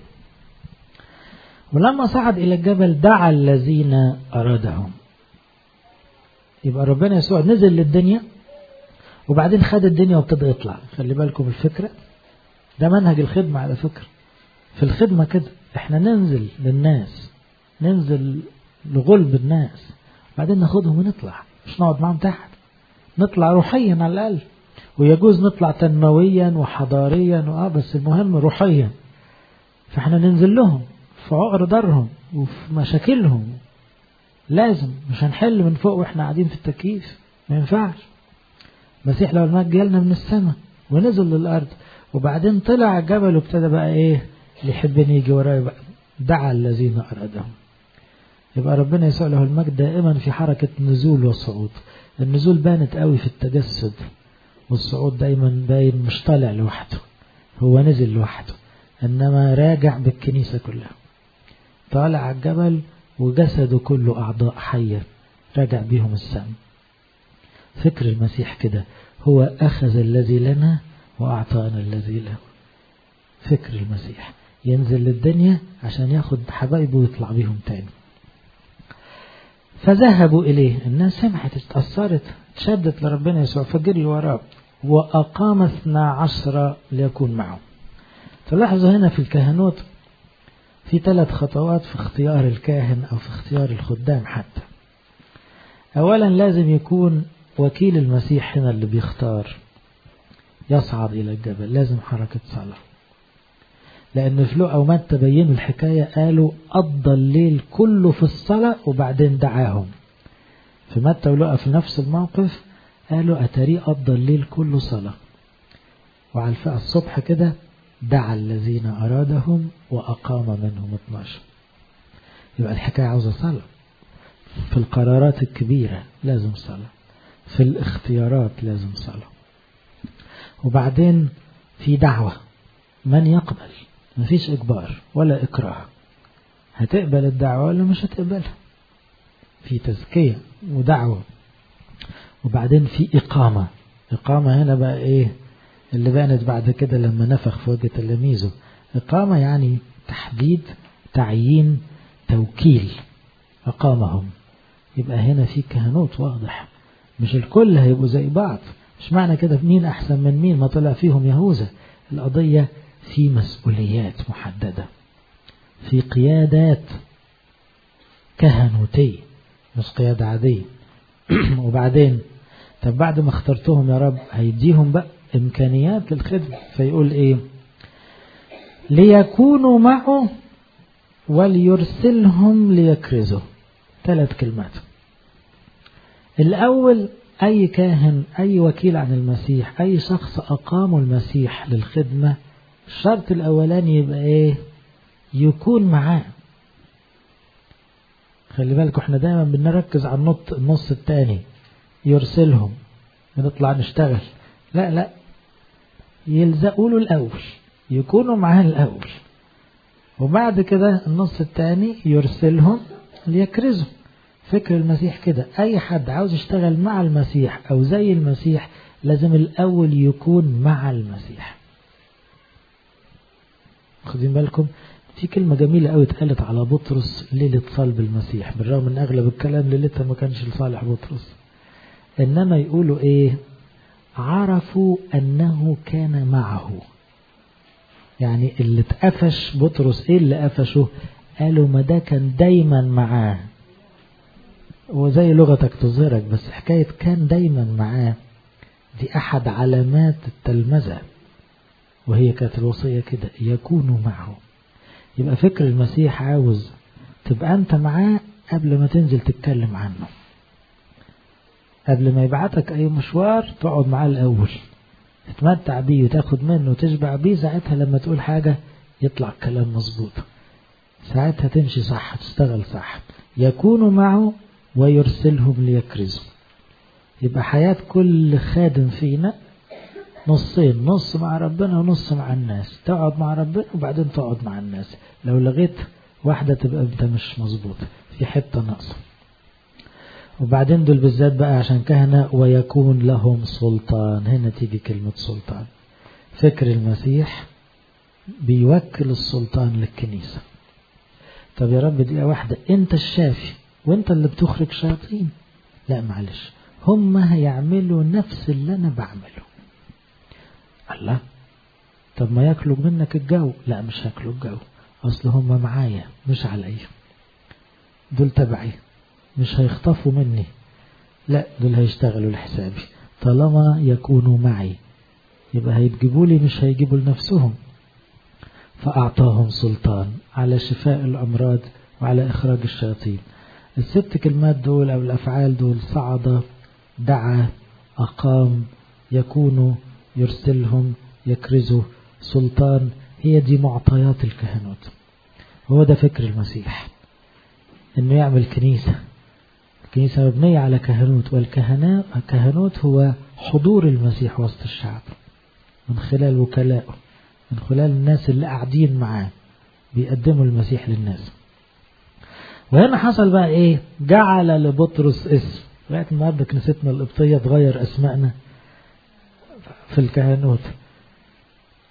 ولما صعد إلى الجبل دعا الذين أرادهم يبقى ربنا يسوع نزل للدنيا وبعدين خد الدنيا وابتدى يطلع خلي بالكم الفكرة ده منهج الخدمة على فكرة في الخدمة كده احنا ننزل للناس ننزل لغلب الناس بعدين ناخدهم ونطلع مش نقعد معاهم تحت نطلع روحيا على الأقل ويجوز نطلع تنمويا وحضاريا وآه بس المهم روحيا فاحنا ننزل لهم في عقر دارهم وفي مشاكلهم لازم مش هنحل من فوق واحنا قاعدين في التكييف ما ينفعش المسيح لو المجد جالنا من السماء ونزل للأرض وبعدين طلع الجبل وابتدى بقى ايه اللي يحبني يجي ورايا بقى دعا الذين أرادهم يبقى ربنا يسوع له المجد دائما في حركة نزول وصعود النزول بانت قوي في التجسد والصعود دايما باين مش طالع لوحده هو نزل لوحده إنما راجع بالكنيسة كلها طالع على الجبل وجسده كله أعضاء حية راجع بيهم السم فكر المسيح كده هو أخذ الذي لنا وأعطانا الذي له فكر المسيح ينزل للدنيا عشان ياخد حبايبه ويطلع بيهم تاني فذهبوا إليه الناس سمعت اتأثرت تشدت لربنا يسوع فجري وراه وأقام اثنا عشر ليكون معه تلاحظوا هنا في الكهنوت في ثلاث خطوات في اختيار الكاهن أو في اختيار الخدام حتى أولا لازم يكون وكيل المسيح هنا اللي بيختار يصعد إلى الجبل لازم حركة صلاة لأن في لقا ومتى بينوا الحكاية قالوا قضى الليل كله في الصلاة وبعدين دعاهم في متى ولقا في نفس الموقف قالوا أتاري قضى الليل كله صلاة وعلى الفئة الصبح كده دعا الذين أرادهم وأقام منهم 12 يبقى الحكاية عاوزة صلاة في القرارات الكبيرة لازم صلاة في الاختيارات لازم صلاة وبعدين في دعوة من يقبل مفيش إجبار ولا إكراه هتقبل الدعوة ولا مش هتقبلها في تزكية ودعوة وبعدين في إقامة إقامة هنا بقى إيه اللي بانت بعد كده لما نفخ في وجه تلاميذه إقامة يعني تحديد تعيين توكيل أقامهم يبقى هنا في كهنوت واضح مش الكل هيبقوا زي بعض مش معنى كده مين أحسن من مين ما طلع فيهم يهوذا القضية في مسؤوليات محددة في قيادات كهنوتية مش قيادة عادية وبعدين طب بعد ما اخترتهم يا رب هيديهم بقى إمكانيات للخدمة فيقول إيه ليكونوا معه وليرسلهم ليكرزوا ثلاث كلمات الأول أي كاهن أي وكيل عن المسيح أي شخص أقاموا المسيح للخدمة الشرط الأولاني يبقى إيه يكون معاه خلي بالكم احنا دايما بنركز على النط النص الثاني يرسلهم بنطلع نشتغل لا لا يلزقوا له الأول يكونوا معاه الأول وبعد كده النص الثاني يرسلهم ليكرزوا فكر المسيح كده أي حد عاوز يشتغل مع المسيح أو زي المسيح لازم الأول يكون مع المسيح خدين بالكم في كلمة جميلة قوي اتقالت على بطرس ليلة صلب المسيح بالرغم من أغلب الكلام ليلتها ما كانش لصالح بطرس إنما يقولوا إيه عرفوا أنه كان معه يعني اللي اتقفش بطرس إيه اللي قفشه قالوا ما ده كان دايما معاه وزي لغتك تظهرك بس حكاية كان دايما معاه دي أحد علامات التلمذة وهي كانت الوصية كده يكونوا معه يبقى فكر المسيح عاوز تبقى أنت معاه قبل ما تنزل تتكلم عنه قبل ما يبعتك أي مشوار تقعد معاه الأول تتمتع بيه وتاخد منه وتشبع بيه ساعتها لما تقول حاجة يطلع كلام مظبوط ساعتها تمشي صح تشتغل صح يكونوا معه ويرسلهم ليكرزوا يبقى حياة كل خادم فينا نصين نص مع ربنا ونص مع الناس تقعد مع ربنا وبعدين تقعد مع الناس لو لغيت واحدة تبقى انت مش مظبوط في حتة ناقصة وبعدين دول بالذات بقى عشان كهنة ويكون لهم سلطان هنا تيجي كلمة سلطان فكر المسيح بيوكل السلطان للكنيسة طب يا رب دقيقة واحدة انت الشافي وانت اللي بتخرج شياطين لا معلش هم هيعملوا نفس اللي انا بعمله الله طب ما ياكلوا منك الجو لا مش هاكلوا الجو اصل هم معايا مش عليا دول تبعي مش هيخطفوا مني لا دول هيشتغلوا لحسابي طالما يكونوا معي يبقى هيجيبوا لي مش هيجيبوا لنفسهم فأعطاهم سلطان على شفاء الأمراض وعلى إخراج الشياطين الست كلمات دول أو الأفعال دول صعد دعا أقام يكون يرسلهم يكرزوا سلطان هي دي معطيات الكهنوت هو ده فكر المسيح انه يعمل كنيسة الكنيسة مبنية على كهنوت والكهنوت هو حضور المسيح وسط الشعب من خلال وكلائه من خلال الناس اللي قاعدين معاه بيقدموا المسيح للناس وهنا حصل بقى ايه جعل لبطرس اسم لغايه النهارده كنيستنا القبطيه تغير اسمائنا في الكهنوت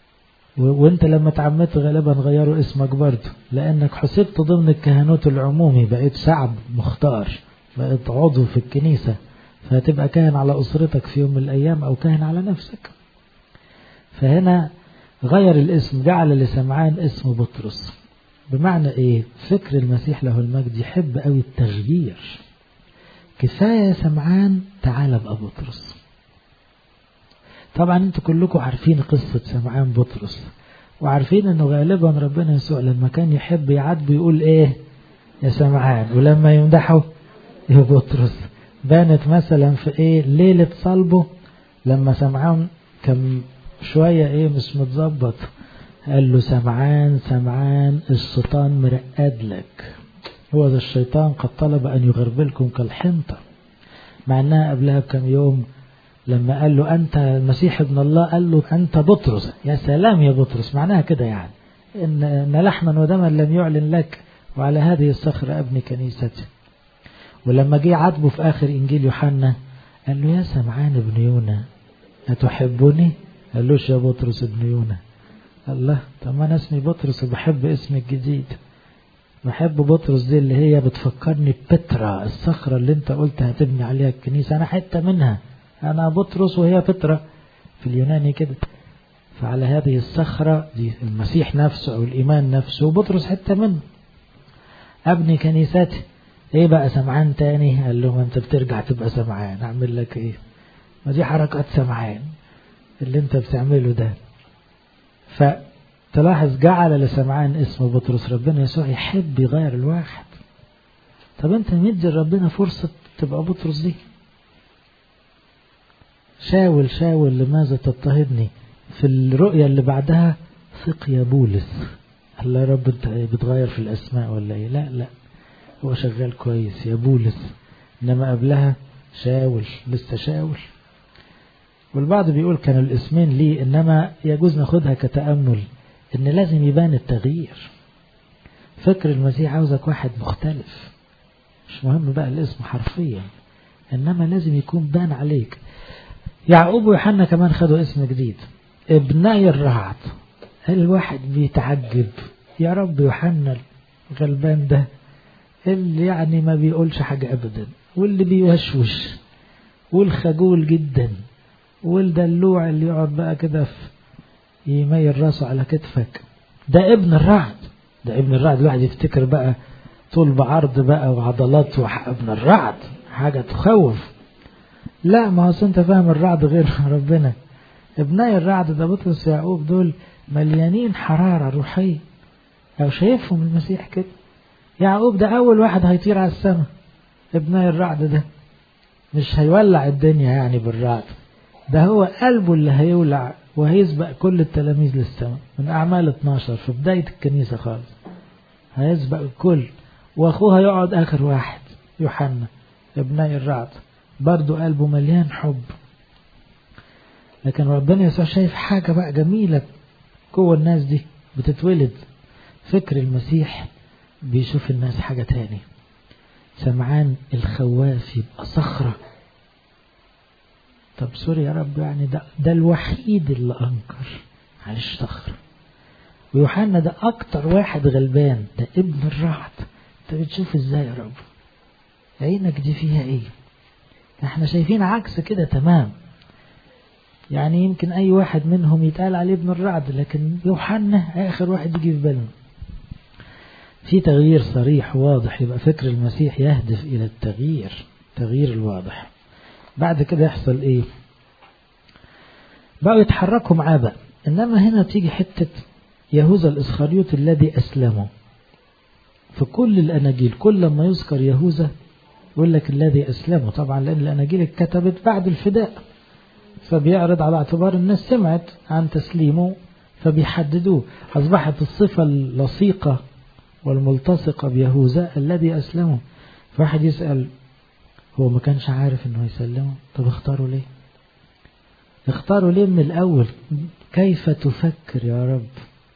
وانت لما تعمدت غالبا غيروا اسمك برضه لانك حسبت ضمن الكهنوت العمومي بقيت شعب مختار بقيت عضو في الكنيسة فهتبقى كاهن على أسرتك في يوم من الأيام أو كاهن على نفسك فهنا غير الاسم جعل لسمعان اسم بطرس بمعنى ايه فكر المسيح له المجد يحب قوي التغيير كفاية يا سمعان تعال ابقى بطرس طبعا انتوا كلكم عارفين قصة سمعان بطرس وعارفين انه غالبا ربنا يسوع لما كان يحب يعاتبه يقول ايه يا سمعان ولما يمدحه يا بطرس بانت مثلا في ايه ليلة صلبه لما سمعان كان شوية ايه مش متظبط قال له سمعان سمعان الشيطان مرقد لك هو ذا الشيطان قد طلب أن يغربلكم كالحنطة مع أنها قبلها بكم يوم لما قال له أنت المسيح ابن الله قال له أنت بطرس يا سلام يا بطرس معناها كده يعني إن, إن لحما ودما لم يعلن لك وعلى هذه الصخرة أبني كنيستي ولما جه عاتبه في آخر إنجيل يوحنا قال له يا سمعان ابن يونا أتحبني قالوش يا بطرس ابن يونا الله طب ما انا اسمي بطرس وبحب اسمي الجديد بحب بطرس دي اللي هي بتفكرني بترا الصخرة اللي انت قلت هتبني عليها الكنيسة انا حتة منها انا بطرس وهي بترا في اليوناني كده فعلى هذه الصخرة دي المسيح نفسه او الايمان نفسه وبطرس حتة منه ابني كنيستي ايه بقى سمعان تاني قال له ما انت بترجع تبقى سمعان اعمل لك ايه ما دي حركات سمعان اللي انت بتعمله ده فتلاحظ جعل لسمعان اسم بطرس ربنا يسوع يحب يغير الواحد طب انت مدي ربنا فرصة تبقى بطرس دي شاول شاول لماذا تضطهدني في الرؤية اللي بعدها ثق يا بولس الله يا رب انت بتغير في الاسماء ولا ايه لا لا هو شغال كويس يا بولس انما قبلها شاول لسه شاول والبعض بيقول كانوا الاسمين ليه انما يجوز ناخدها كتأمل ان لازم يبان التغيير فكر المسيح عاوزك واحد مختلف مش مهم بقى الاسم حرفيا انما لازم يكون بان عليك يعقوب ويوحنا كمان خدوا اسم جديد ابني الرعد الواحد بيتعجب يا رب يوحنا الغلبان ده اللي يعني ما بيقولش حاجة ابدا واللي بيوشوش والخجول جدا والدلوع اللي يقعد بقى كده في يميل راسه على كتفك ده ابن الرعد ده ابن الرعد الواحد يفتكر بقى طول بعرض بقى وعضلات ابن الرعد حاجة تخوف لا ما هو انت فاهم الرعد غير ربنا ابناء الرعد ده بطرس ويعقوب دول مليانين حرارة روحية أو شايفهم المسيح كده يعقوب ده أول واحد هيطير على السماء ابناء الرعد ده مش هيولع الدنيا يعني بالرعد ده هو قلبه اللي هيولع وهيسبق كل التلاميذ للسماء من أعمال 12 في بداية الكنيسة خالص هيسبق الكل وأخوه هيقعد آخر واحد يوحنا ابناء الرعد برضه قلبه مليان حب لكن ربنا يسوع شايف حاجة بقى جميلة جوه الناس دي بتتولد فكر المسيح بيشوف الناس حاجة تاني سمعان الخواف يبقى صخرة طب سوري يا رب يعني ده, ده الوحيد اللي أنكر معلش صخرة ويوحنا ده أكتر واحد غلبان ده ابن الرعد انت بتشوف ازاي يا رب عينك دي فيها ايه احنا شايفين عكس كده تمام يعني يمكن اي واحد منهم يتقال عليه ابن الرعد لكن يوحنا اخر واحد يجي في بالنا في تغيير صريح واضح يبقى فكر المسيح يهدف الى التغيير تغيير الواضح بعد كده يحصل ايه بقوا يتحركوا معاه بقى انما هنا تيجي حتة يهوذا الاسخريوط الذي اسلمه في كل الاناجيل كل ما يذكر يهوذا يقول لك الذي اسلمه طبعا لان الاناجيل اتكتبت بعد الفداء فبيعرض على اعتبار الناس سمعت عن تسليمه فبيحددوه اصبحت الصفة اللصيقة والملتصقة بيهوذا الذي اسلمه فواحد يسأل هو ما كانش عارف انه يسلمه طب اختاروا ليه اختاروا ليه من الاول كيف تفكر يا رب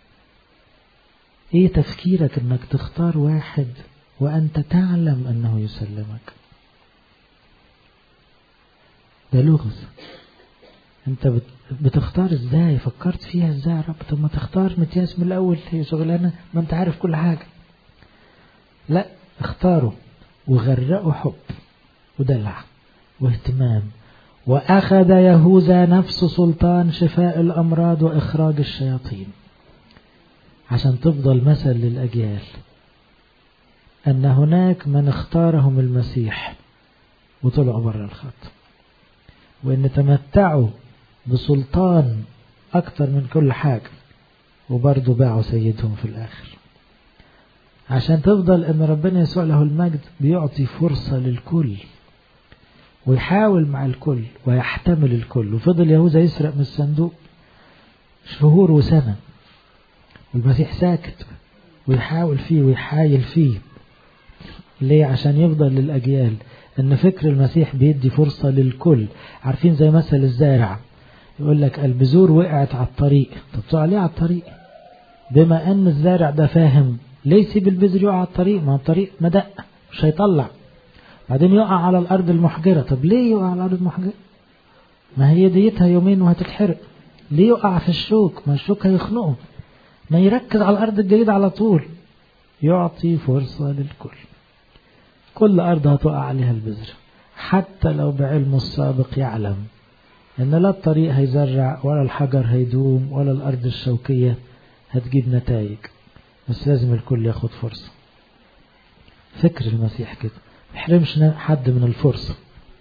ايه تفكيرك انك تختار واحد وانت تعلم انه يسلمك ده لغز انت بتختار ازاي فكرت فيها ازاي يا رب طب ما تختار متياس من الاول هي شغلانه ما انت عارف كل حاجه لا اختاروا وغرقوا حب ودلع واهتمام واخذ يهوذا نفس سلطان شفاء الامراض واخراج الشياطين عشان تفضل مثل للاجيال ان هناك من اختارهم المسيح وطلعوا بره الخط وان تمتعوا بسلطان أكتر من كل حاجة وبرضه باعوا سيدهم في الآخر عشان تفضل أن ربنا يسوع له المجد بيعطي فرصة للكل ويحاول مع الكل ويحتمل الكل وفضل يهوذا يسرق من الصندوق شهور وسنة والمسيح ساكت ويحاول فيه ويحايل فيه ليه عشان يفضل للأجيال ان فكر المسيح بيدي فرصة للكل عارفين زي مثل الزارع يقول لك البذور وقعت على الطريق طب عليه على الطريق بما ان الزارع ده فاهم ليه يسيب البذر يقع على الطريق ما الطريق مدق مش هيطلع بعدين يقع على الارض المحجرة طب ليه يقع على الارض المحجرة ما هي ديتها يومين وهتتحرق ليه يقع في الشوك ما الشوك هيخنقه ما يركز على الارض الجديدة على طول يعطي فرصة للكل كل أرض هتقع عليها البذر حتى لو بعلمه السابق يعلم إن لا الطريق هيزرع ولا الحجر هيدوم ولا الأرض الشوكية هتجيب نتائج بس لازم الكل ياخد فرصة فكر المسيح كده يحرمش حد من الفرصة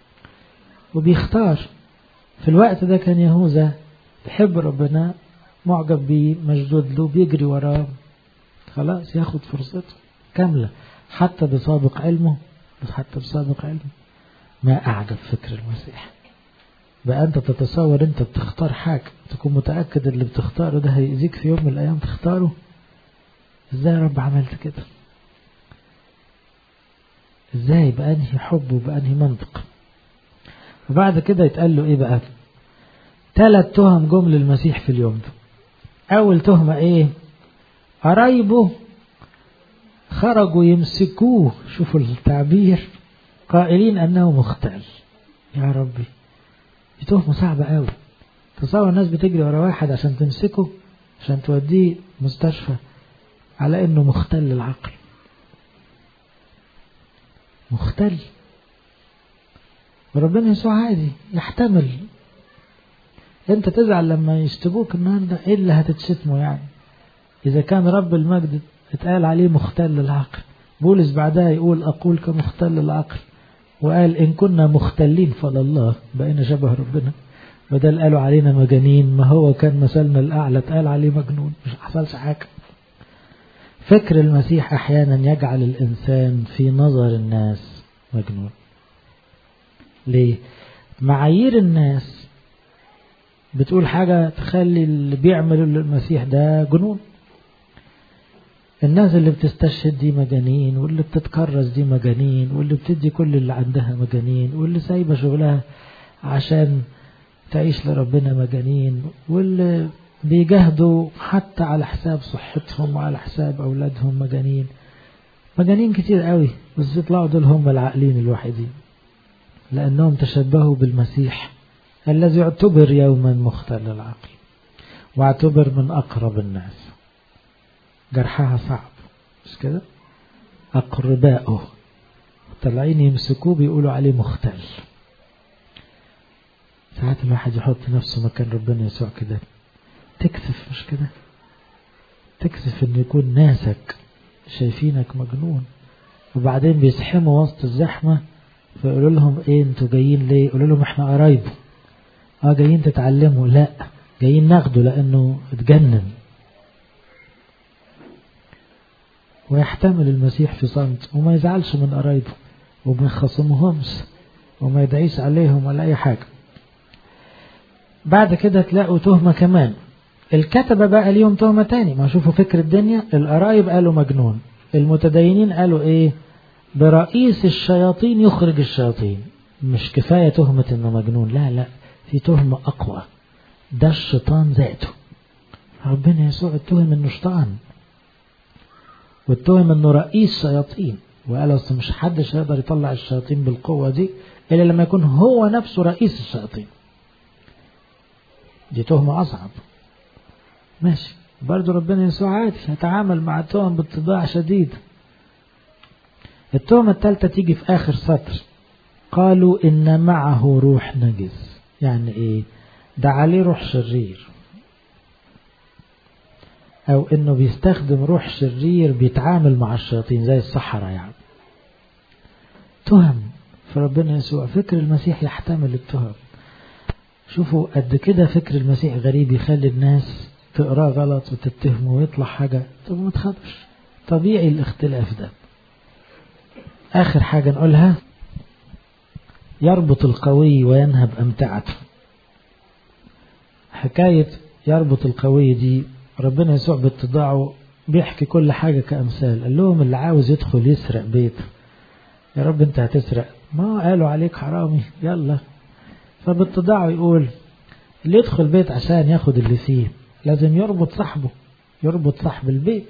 وبيختار في الوقت ده كان يهوذا بيحب ربنا معجب بيه مشدود له بيجري وراه خلاص ياخد فرصته كاملة حتى بسابق علمه حتى بسابق علمه ما أعجب فكر المسيح بقى أنت تتصور أنت بتختار حاجة تكون متأكد اللي بتختاره ده هيأذيك في يوم من الأيام تختاره إزاي يا رب عملت كده إزاي بأنهي حب وبأنهي منطق وبعد كده يتقال له إيه بقى ثلاث تهم جم للمسيح في اليوم ده أول تهمة إيه قرايبه خرجوا يمسكوه شوفوا التعبير قائلين أنه مختل يا ربي دي تهمة صعبة قوي تصور الناس بتجري ورا واحد عشان تمسكه عشان توديه مستشفى على انه مختل العقل مختل وربنا يسوع عادي يحتمل انت تزعل لما يشتبوك النهارده ايه اللي هتتشتمه يعني اذا كان رب المجد اتقال عليه مختل العقل بولس بعدها يقول أقول كمختل العقل وقال إن كنا مختلين فلله بقينا شبه ربنا بدل قالوا علينا مجانين ما هو كان مثلنا الأعلى اتقال عليه مجنون مش حصلش حاجة فكر المسيح أحيانا يجعل الإنسان في نظر الناس مجنون ليه معايير الناس بتقول حاجة تخلي اللي بيعمل المسيح ده جنون الناس اللي بتستشهد دي مجانين واللي بتتكرس دي مجانين واللي بتدي كل اللي عندها مجانين واللي سايبة شغلها عشان تعيش لربنا مجانين واللي بيجاهدوا حتى على حساب صحتهم وعلى حساب أولادهم مجانين مجانين كتير قوي بس يطلعوا دول هم العاقلين الوحيدين لأنهم تشبهوا بالمسيح الذي اعتبر يوما مختل العقل واعتبر من أقرب الناس جرحها صعب مش كده أقربائه طالعين يمسكوه بيقولوا عليه مختل ساعات الواحد يحط نفسه مكان ربنا يسوع كده تكسف مش كده تكسف ان يكون ناسك شايفينك مجنون وبعدين بيزحموا وسط الزحمة فيقولوا لهم ايه انتوا جايين ليه يقولوا لهم احنا قرايبه اه جايين تتعلموا لا جايين ناخده لانه اتجنن ويحتمل المسيح في صمت وما يزعلش من قرايبه وما يخصمهمش وما يدعيش عليهم ولا أي حاجة بعد كده تلاقوا تهمة كمان الكتبة بقى ليهم تهمة تاني ما شوفوا فكر الدنيا القرايب قالوا مجنون المتدينين قالوا ايه برئيس الشياطين يخرج الشياطين مش كفاية تهمة انه مجنون لا لا في تهمة اقوى ده الشيطان ذاته ربنا يسوع اتهم انه شيطان واتهم انه رئيس شياطين وقال اصل مش حدش هيقدر يطلع الشياطين بالقوة دي الا لما يكون هو نفسه رئيس الشياطين دي تهمة أصعب ماشي برضو ربنا يسوع عادي يتعامل مع التهم باتضاع شديد التهمة الثالثة تيجي في آخر سطر قالوا إن معه روح نجس يعني إيه ده عليه روح شرير أو إنه بيستخدم روح شرير بيتعامل مع الشياطين زي السحرة يعني تهم في ربنا يسوع فكر المسيح يحتمل التهم شوفوا قد كده فكر المسيح غريب يخلي الناس تقراه غلط وتتهمه ويطلع حاجة طب ما تخافش طبيعي الاختلاف ده آخر حاجة نقولها يربط القوي وينهب أمتعته حكاية يربط القوي دي ربنا يسوع باتضاعه بيحكي كل حاجة كأمثال قال لهم اللي عاوز يدخل يسرق بيت يا رب انت هتسرق ما قالوا عليك حرامي يلا فباتضاعه يقول اللي يدخل بيت عشان ياخد اللي فيه لازم يربط صاحبه يربط صاحب البيت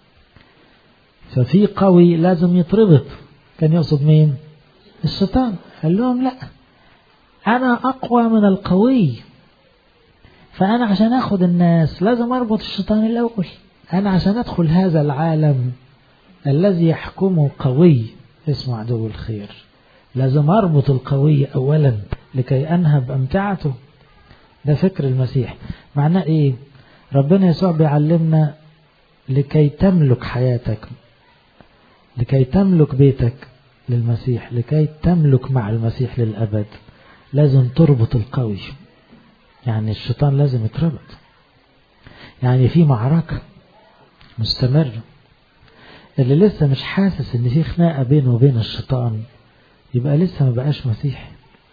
ففي قوي لازم يتربط كان يقصد مين الشيطان قال لهم لا انا اقوى من القوي فانا عشان اخد الناس لازم اربط الشيطان الاول انا عشان ادخل هذا العالم الذي يحكمه قوي اسمه عدو الخير لازم اربط القوي اولا لكي انهب امتعته ده فكر المسيح معناه ايه ربنا يسوع بيعلمنا لكي تملك حياتك لكي تملك بيتك للمسيح لكي تملك مع المسيح للأبد لازم تربط القوي يعني الشيطان لازم يتربط يعني في معركة مستمرة اللي لسه مش حاسس ان في خناقة بينه وبين الشيطان يبقى لسه ما بقاش مسيحي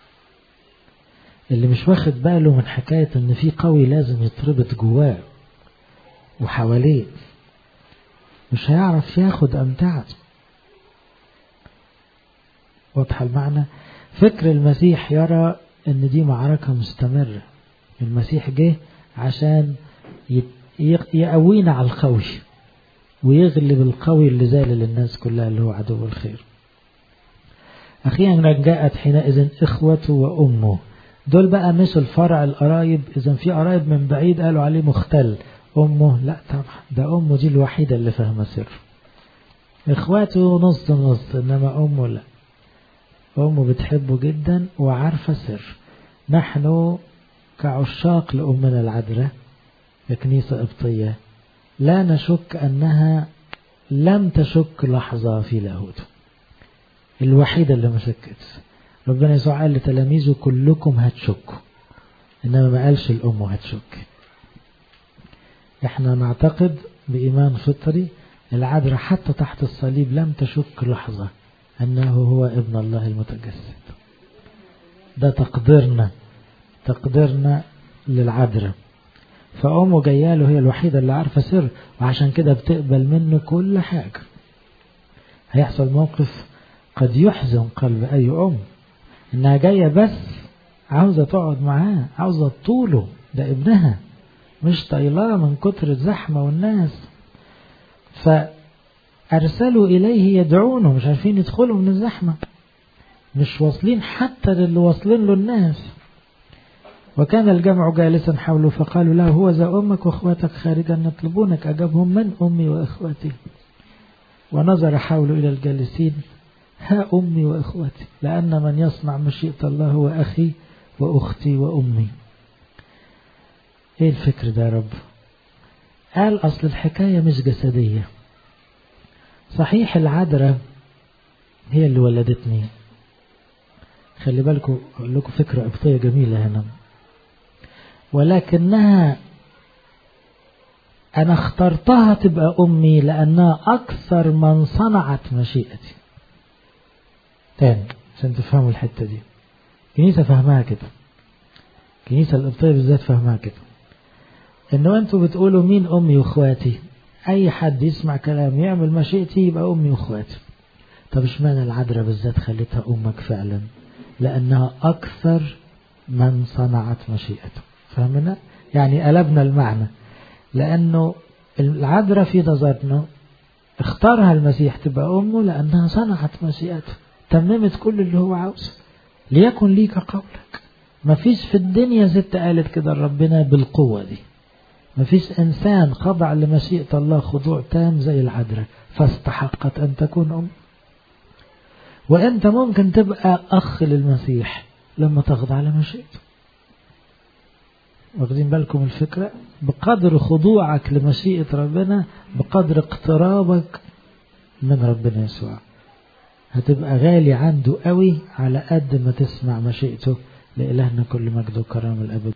اللي مش واخد باله من حكاية ان في قوي لازم يتربط جواه وحواليه مش هيعرف ياخد امتعته واضح المعنى فكر المسيح يرى ان دي معركة مستمرة المسيح جه عشان يقوينا على القوي ويغلب القوي اللي زال للناس كلها اللي هو عدو الخير أخيرا جاءت حينئذ إخوته وأمه دول بقى مش الفرع القرايب إذا في قرايب من بعيد قالوا عليه مختل أمه لا طبعا ده أمه دي الوحيدة اللي فاهمة سر إخواته نص نص إنما أمه لا أمه بتحبه جدا وعارفة سر نحن كعشاق لأمنا العذراء ككنيسة قبطية لا نشك أنها لم تشك لحظة في لاهوته الوحيدة اللي ما شكتش ربنا يسوع قال لتلاميذه كلكم هتشكوا إنما ما قالش الأم هتشك احنا نعتقد بإيمان فطري العذراء حتى تحت الصليب لم تشك لحظة أنه هو ابن الله المتجسد ده تقديرنا تقديرنا للعذراء فأمه جاياله هي الوحيدة اللي عارفة سر وعشان كده بتقبل منه كل حاجة هيحصل موقف قد يحزن قلب أي أم إنها جاية بس عاوزة تقعد معاه عاوزة تطوله ده ابنها مش طايلاه من كتر الزحمة والناس فأرسلوا إليه يدعونه مش عارفين يدخلوا من الزحمة مش واصلين حتى للي واصلين له الناس وكان الجمع جالسا حوله فقالوا له هو ذا أمك وأخواتك خارجا يطلبونك أجابهم من أمي وإخوتي ونظر حوله إلى الجالسين ها أمي وإخوتي لأن من يصنع مشيئة الله هو أخي وأختي وأمي إيه الفكر ده يا رب قال أصل الحكاية مش جسدية صحيح العذراء هي اللي ولدتني خلي بالكم أقول لكم فكرة قبطية جميلة هنا ولكنها أنا اخترتها تبقى أمي لأنها أكثر من صنعت مشيئتي تاني عشان تفهموا الحتة دي كنيسة فهمها كده كنيسة القبطية بالذات فهمها كده إنه أنتوا بتقولوا مين أمي وإخواتي أي حد يسمع كلام يعمل مشيئتي يبقى أمي وإخواتي طب اشمعنى العذراء بالذات خليتها أمك فعلا لأنها أكثر من صنعت مشيئته فهمنا يعني قلبنا المعنى لأنه العذراء في نظرنا اختارها المسيح تبقى أمه لأنها صنعت مشيئته تممت كل اللي هو عاوزه ليكن ليك قولك مفيش في الدنيا ست قالت كده ربنا بالقوة دي مفيش إنسان خضع لمشيئة الله خضوع تام زي العذراء فاستحقت أن تكون أم وأنت ممكن تبقى أخ للمسيح لما تخضع لمشيئته واخدين بالكم الفكرة بقدر خضوعك لمشيئة ربنا بقدر اقترابك من ربنا يسوع هتبقى غالي عنده قوي على قد ما تسمع مشيئته لإلهنا كل مجد وكرم الأبد